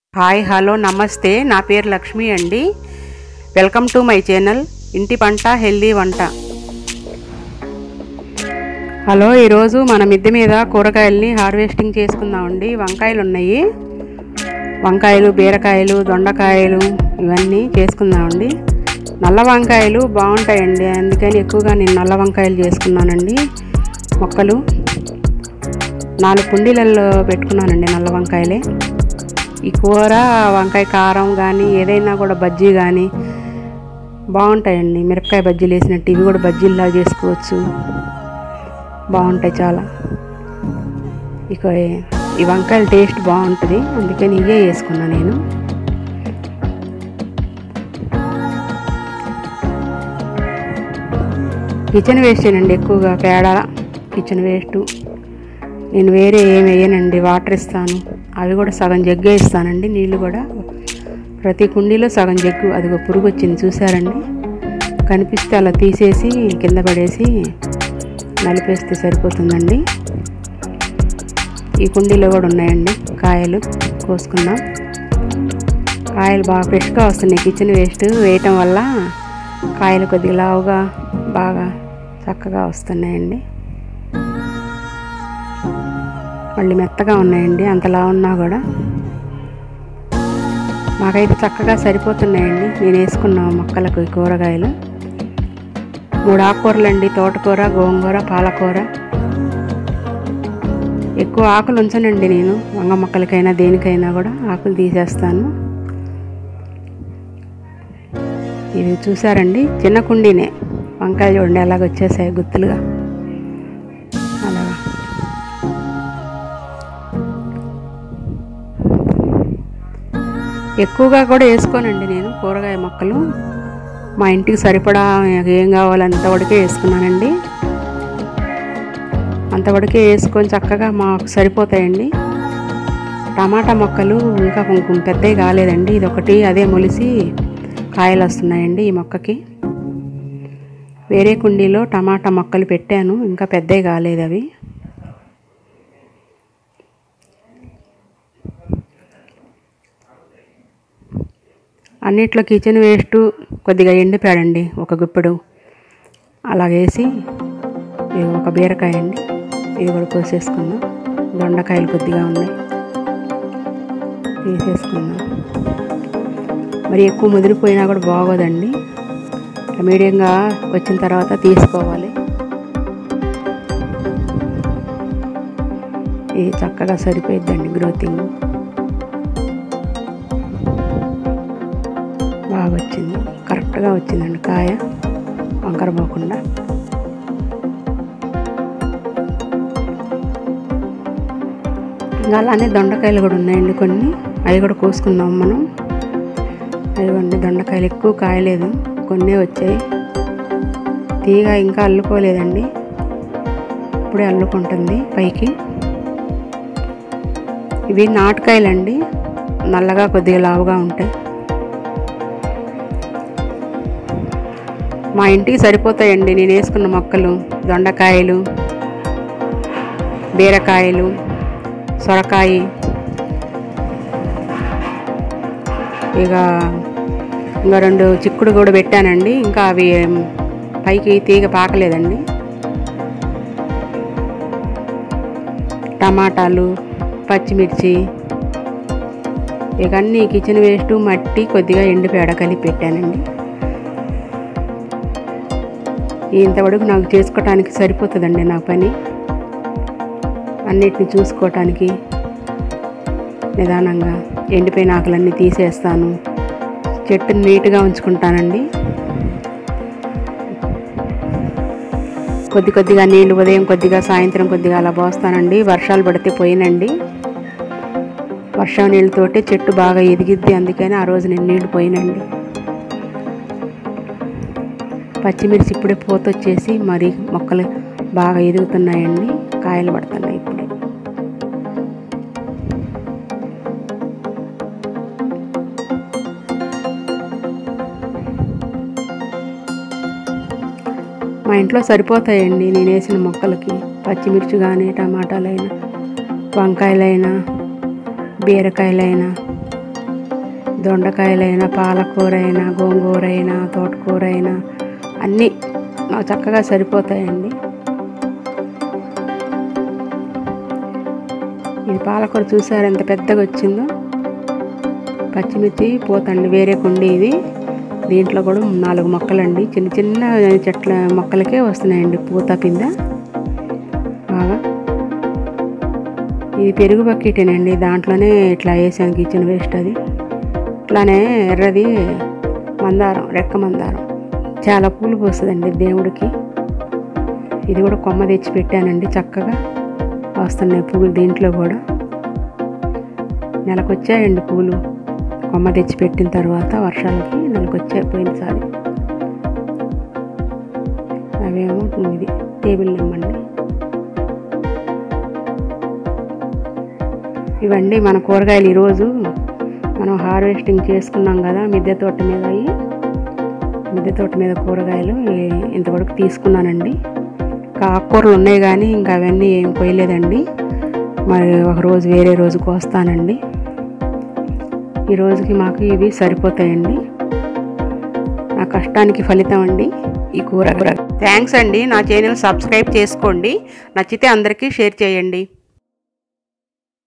hi hello నమస్తే నా పేరు లక్ష్మి అండి వెల్కమ్ టు మై ఛానల్ ఇంటి పంట హెల్దీ వంట హలో ఈరోజు మన మిద్దె మీద కూరగాయల్ని హార్వెస్టింగ్ చేసుకుందామండి వంకాయలు ఉన్నాయి వంకాయలు బీరకాయలు దొండకాయలు ఇవన్నీ చేసుకుందామండి నల్ల వంకాయలు బాగుంటాయండి అందుకని ఎక్కువగా నేను నల్ల వంకాయలు చేసుకున్నానండి మొక్కలు నాలుగు కుండీలలో పెట్టుకున్నానండి నల్ల వంకాయలే ఈ కూర వంకాయ కారం కానీ ఏదైనా కూడా బజ్జీ కానీ బాగుంటాయండి మిరపకాయ బజ్జీలు వేసినట్టు ఇవి కూడా బజ్జీల్లా చేసుకోవచ్చు బాగుంటాయి చాలా ఇక ఈ వంకాయల టేస్ట్ బాగుంటుంది అందుకని ఇవే వేసుకున్నా నేను కిచెన్ వేస్టేనండి ఎక్కువగా పేడ కిచెన్ వేస్ట్ నేను వేరే ఏమి వేయనండి వాటర్ ఇస్తాను అవి కూడా సగం జగ్గే ఇస్తానండి నీళ్ళు కూడా ప్రతి కుండీలో సగం జగ్గు అదిగో పురుగు వచ్చింది చూసారండి కనిపిస్తే అలా తీసేసి కింద పడేసి నలిపేస్తే సరిపోతుందండి ఈ కుండీలో కూడా ఉన్నాయండి కాయలు కోసుకుందాం కాయలు బాగా ఫ్రెష్గా వస్తున్నాయి కిచెన్ వేస్ట్ వేయటం వల్ల కాయలు కొద్దిగా లావుగా బాగా చక్కగా వస్తున్నాయండి మళ్ళీ మెత్తగా ఉన్నాయండి అంతలా ఉన్నా కూడా మాకైతే చక్కగా సరిపోతున్నాయండి నేను వేసుకున్న మొక్కలకు ఈ కూరగాయలు మూడు ఆకుకూరలండి తోటకూర గోంగూర పాలకూర ఎక్కువ ఆకులు ఉంచనండి నేను వంగ మొక్కలకైనా దేనికైనా కూడా ఆకులు తీసేస్తాను ఇవి చూసారండి చిన్న కుండీనే వంకాయ చూడండి ఎలాగ వచ్చేసాయి గుత్తులుగా అలాగా ఎక్కువగా కూడా వేసుకోనండి నేను కూరగాయ మొక్కలు మా ఇంటికి సరిపడా ఏం కావాలో అంతవరకే వేసుకున్నానండి అంతవరకే వేసుకొని చక్కగా మాకు సరిపోతాయండి టమాటా మొక్కలు ఇంకా కొంచెం పెద్దవి కాలేదండి ఇది ఒకటి అదే మొలిసి కాయలు వస్తున్నాయండి ఈ మొక్కకి వేరే కుండీలో టమాటా మొక్కలు పెట్టాను ఇంకా పెద్దవి కాలేదు అవి అన్నిట్లో కిచెన్ వేస్ట్ కొద్దిగా ఎండిపోయాడండి ఒక గుప్పెడు అలాగేసి ఇది ఒక బీరకాయ అండి ఇది కూడా కోసేసుకుందాం దొండకాయలు కొద్దిగా ఉన్నాయి తీసేసుకుందాం మరి ఎక్కువ ముదిరిపోయినా కూడా బాగోదండి మీడియంగా వచ్చిన తర్వాత తీసుకోవాలి ఇది చక్కగా సరిపోయిద్దండి గ్రోతింగ్ బాగా వచ్చింది కరెక్ట్గా వచ్చిందండి కాయ వంకర పోకుండా ఇంకా అలానే దొండకాయలు కూడా ఉన్నాయండి కొన్ని అవి కూడా కోసుకుందాం మనం అదిగోండి దొండకాయలు ఎక్కువ కాయలేదు కొన్నే వచ్చాయి తీగ ఇంకా అల్లుకోలేదండి ఇప్పుడే అల్లుకుంటుంది పైకి ఇవి నాటుకాయలండి నల్లగా కొద్దిగా లావుగా ఉంటాయి మా ఇంటికి సరిపోతాయండి నేను వేసుకున్న మొక్కలు దొండకాయలు బీరకాయలు సొరకాయ ఇక ఇంకా రెండు చిక్కుడు కూడా పెట్టానండి ఇంకా అవి పైకి తీగ పాకలేదండి టమాటాలు పచ్చిమిర్చి ఇక అన్నీ కిచెన్ వేస్ట్ మట్టి కొద్దిగా ఎండిపేడ కలిపి పెట్టానండి ఇంతవరకు నాకు చేసుకోవటానికి సరిపోతుందండి నా పని అన్నిటిని చూసుకోవటానికి నిదానంగా ఎండిపోయిన ఆకులన్నీ తీసేస్తాను చెట్టుని నీట్గా ఉంచుకుంటానండి కొద్ది కొద్దిగా నీళ్ళు ఉదయం కొద్దిగా సాయంత్రం కొద్దిగా అలా పోస్తానండి వర్షాలు పడితే పోయినండి వర్షం నీళ్ళతోటి చెట్టు బాగా ఎదిగిద్ది అందుకని ఆ రోజు నేను నీళ్లు పోయినండి పచ్చిమిర్చి ఇప్పుడే పూత వచ్చేసి మరి మొక్కలు బాగా ఎదుగుతున్నాయండి కాయలు పడుతున్నాయి ఇప్పుడే మా ఇంట్లో సరిపోతాయండి నేను వేసిన మొక్కలకి పచ్చిమిర్చి కానీ టమాటాలైనా వంకాయలైనా బీరకాయలైనా దొండకాయలైనా పాలకూర అయినా గోంగూర అయినా తోటకూర అయినా అన్నీ మాకు చక్కగా సరిపోతాయండి ఇది పాలకూర చూసారు ఎంత పెద్దగా వచ్చిందో పచ్చిమిర్చి పోతండి వేరే కుండి ఇది దీంట్లో కూడా నాలుగు మొక్కలండి చిన్న చిన్న చెట్ల మొక్కలకే వస్తున్నాయండి పూత పింద బాగా ఇది పెరుగు బకెటేనండి దాంట్లోనే ఇట్లా వేసాను కిచెన్ వేస్ట్ అది ఇట్లానే ఎర్రది మందారం రెక్క మందారం చాలా పూలు పోస్తుందండి దేవుడికి ఇది కూడా కొమ్మ తెచ్చి పెట్టానండి చక్కగా వస్తున్నాయి పూలు దీంట్లో కూడా నెలకొచ్చాయండి పూలు కొమ్మ తెచ్చి పెట్టిన తర్వాత వర్షాలకి నెలకొచ్చాయి పోయినసారి అవేమో ఇది టేబుల్ నిమ్మండి ఇవండి మన కూరగాయలు ఈరోజు మనం హార్వెస్టింగ్ చేసుకున్నాం కదా మిద్దె తోట మీద అవి మిద్దె తోట మీద కూరగాయలు ఈ- ఇంతవరకు తీసుకున్నానండి ఇంకా ఆకుకూరలు ఉన్నాయి కానీ ఇంకా అవన్నీ ఏం కొయ్యలేదండి మరి ఒక రోజు వేరే రోజు కోస్తానండి ఈ రోజుకి మాకు ఇవి సరిపోతాయండి నా కష్టానికి ఫలితం అండి ఈ కూర థ్యాంక్స్ అండి నా ఛానల్ సబ్స్క్రైబ్ చేసుకోండి నచ్చితే అందరికీ షేర్ చేయండి